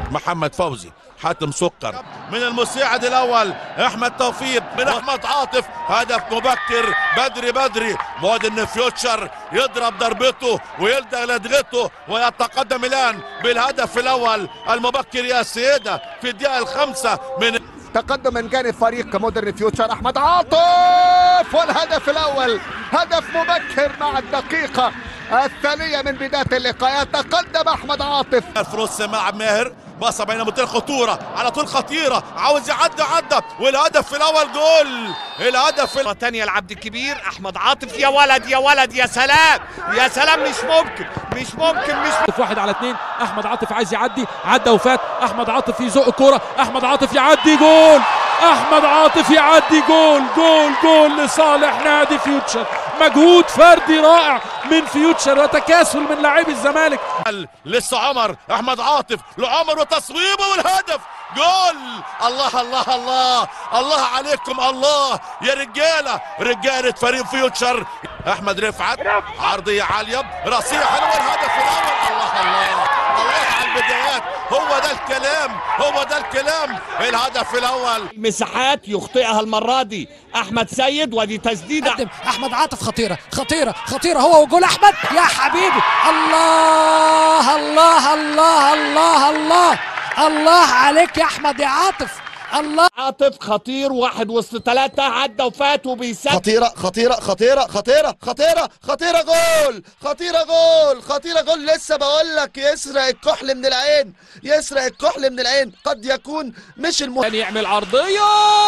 محمد فوزي حاتم سكر من المساعد الاول احمد توفيق من احمد عاطف هدف مبكر بدري بدري مودرن فيوتشر يضرب ضربته ويلدغ لدغته ويتقدم الان بالهدف الاول المبكر يا سيده في الدقيقه الخامسه من تقدم من جانب فريق مودرن فيوتشر احمد عاطف والهدف الاول هدف مبكر مع الدقيقه الثانيه من بدايه اللقاء يتقدم احمد عاطف في نص ملعب ماهر باصه بين منطقه خطوره على طول خطيره عاوز يعدي عدى والهدف الاول جول الهدف مرة تانية العبد الكبير أحمد عاطف يا ولد يا ولد يا سلام يا سلام مش ممكن مش ممكن مش عاطف واحد على اثنين احمد عاطف عايز يعدي عدى وفات احمد عاطف يزق الكوره احمد عاطف يعدي جول احمد عاطف يعدي جول جول جول لصالح نادي فيوتشر مجهود فردي رائع من فيوتشر وتكاسل من لاعبي الزمالك لسه عمر احمد عاطف لعمر وتصويبه والهدف جول الله الله الله الله عليكم الله يا رجاله رجاله فريق فيوتشر احمد رفعت عرضيه عاليه راسيه حلوه الهدف الاول الله الله الله على البدايات هو ده الكلام هو ده الكلام الهدف الاول مساحات يخطئها المرة دي أحمد سيد ودي تسديدة قدم احمد عاطف خطيره خطيره خطيره هو وجول احمد يا حبيبي الله الله الله الله الله الله عليك يا احمد يا عاطف الله عاطف خطير واحد وسط ثلاثة عدى وفات وبيسدد خطيرة خطيرة خطيرة خطيرة خطيرة خطيرة جول خطيرة جول خطيرة جول لسه بقول لك يسرق الكحل من العين يسرق الكحل من العين قد يكون مش الم... كان يعمل عرضيه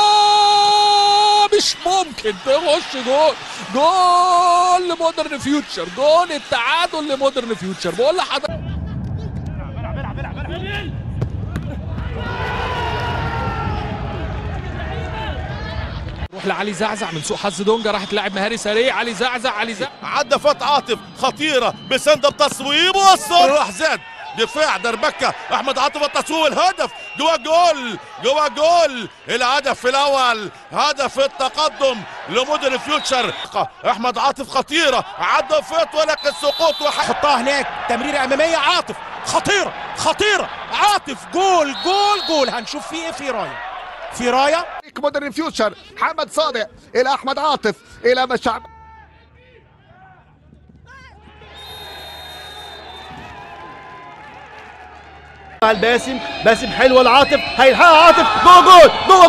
مش ممكن تخش جول جول لمودرن فيوتشر جول التعادل لمودرن فيوتشر بقول لحضرتك روح لعلي زعزع من سوء حظ دونجا راحت لاعب مهاري سريع علي زعزع علي زعزع عدى فات عاطف خطيره بسند بتصويب وصل راح زاد دفاع دربكه احمد عاطف التصويب الهدف جوا جول جوا جول الهدف الاول هدف التقدم لمودرن فيوتشر احمد عاطف خطيره عدى فات ولكن سقوط وح... حطها هناك تمريرة أمامية عاطف خطيرة خطيرة عاطف جول جول جول هنشوف فيه إيه في راية في راية فريق مودرن فيوتشر محمد صادق الى احمد عاطف الى مشعب الباسم باسم حلوه لعاطف هيلحقها عاطف جوه جول جوه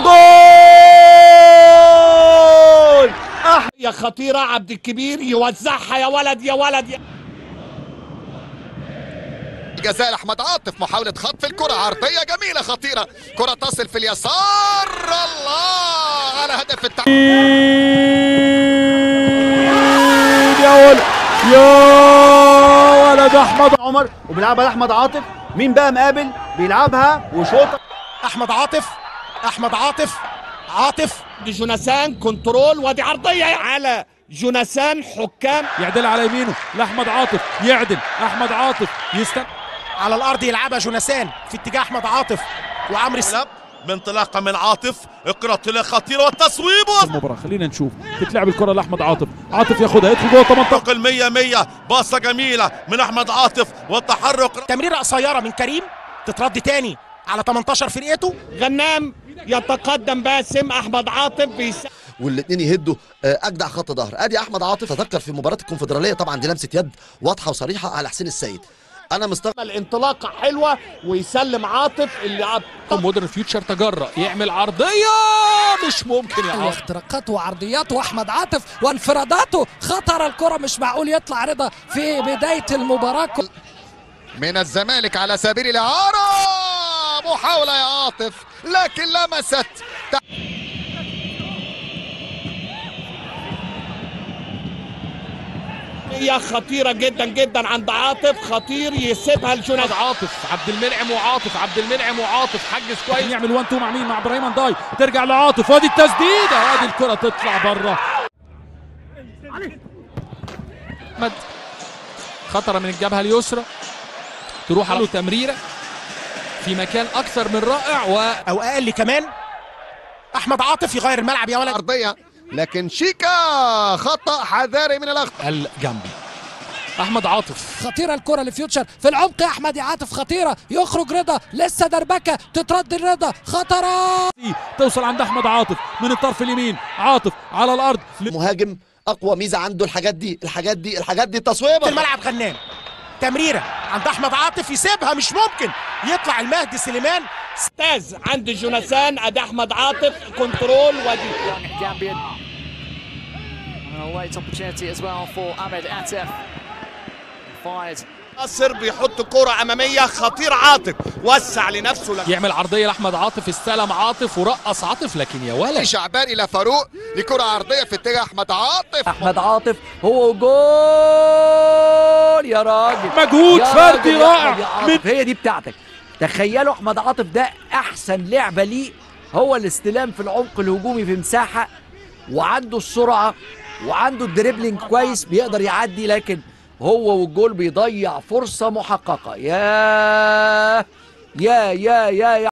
جول يا خطيرة عبد الكبير يوزعها يا ولد يا ولد يا جزاء احمد عاطف محاولة خطف الكرة عرضية جميلة خطيرة كرة تصل في اليسار الله على هدف التعادل يا ولد يا ولد احمد عمر وبيلعبها لاحمد عاطف مين بقى مقابل بيلعبها وشوطه أحمد عاطف أحمد عاطف عاطف دي جوناثان كنترول ودي عرضية على جوناثان حكام يعدل على يمينه لاحمد عاطف يعدل احمد عاطف يستنى على الأرض يلعبها جوناثان في اتجاه أحمد عاطف وعمرو الس... لا بانطلاقه من عاطف اقرا طلع خطيره والتصويب وصل المباراة خلينا نشوف تتلعب الكرة لاحمد عاطف عاطف ياخدها يدخل جوه 18 منطق المية مية باصة جميلة من أحمد عاطف والتحرك تمريرة قصيرة من كريم تترد تاني على 18 فرقته غنام يتقدم باسم أحمد عاطف بيسدد والاثنين يهدوا آه، اجدع خط ظهر ادي احمد عاطف تذكر في مباراه الكونفدراليه طبعا دي لمسه يد واضحه وصريحه على حسين السيد انا مستغرب الانطلاقة حلوة ويسلم عاطف اللي عب... مودرن فيوتشر تجرأ يعمل عرضية مش ممكن يا عاطف اختراقاته وعرضياته واحمد عاطف وانفراداته خطر الكره مش معقول يطلع رضا في بدايه المباراه من الزمالك على سبيل الإعارة محاولة يا عاطف لكن لمست هي خطيرة جدا جدا عند عاطف خطير يسيبها لجوناثان عاطف عبد المنعم وعاطف عبد المنعم وعاطف حجز كويس يعمل 1 2 مع مين مع ابراهيم انداي ترجع لعاطف وادي التسديده وادي الكره تطلع بره احمد خطره من الجبهه اليسرى تروح على تمريره في مكان اكثر من رائع و أو أقل كمان أحمد عاطف يغير الملعب يا ولد أرضية لكن شيكا خطأ حذاري من الأخطاء الجنبي احمد عاطف خطيره الكره لفيوتشر في العمق يا احمد يا عاطف خطيره يخرج رضا لسه دربكه تترد الرضا خطره توصل عند احمد عاطف من الطرف اليمين عاطف على الارض مهاجم اقوى ميزه عنده الحاجات دي الحاجات دي الحاجات دي تصويبه الملعب غنام تمريره عند احمد عاطف يسيبها مش ممكن يطلع المهدي سليمان استاذ عند جوناثان ادي احمد عاطف كنترول ودي Gambian. And a late opportunity as well for Ahmed Atef. Fired. ناصر بيحط كرة أمامية خطير عاطف وسع لنفسه لك يعمل عرضيه لاحمد عاطف استلم عاطف ورقص عاطف لكن يا ولد شعبان الى فاروق لكره عرضيه في اتجاه احمد عاطف احمد عاطف هو جول يا راجل مجهود يا فردي راجل يا رائع أحمد يا عاطف. هي دي بتاعتك تخيلوا احمد عاطف ده احسن لعبه ليه هو الاستلام في العمق الهجومي في مساحه وعنده السرعه وعنده الدريبلينج كويس بيقدر يعدي لكن هو والجول بيضيع فرصه محققه يا يا يا يا, يا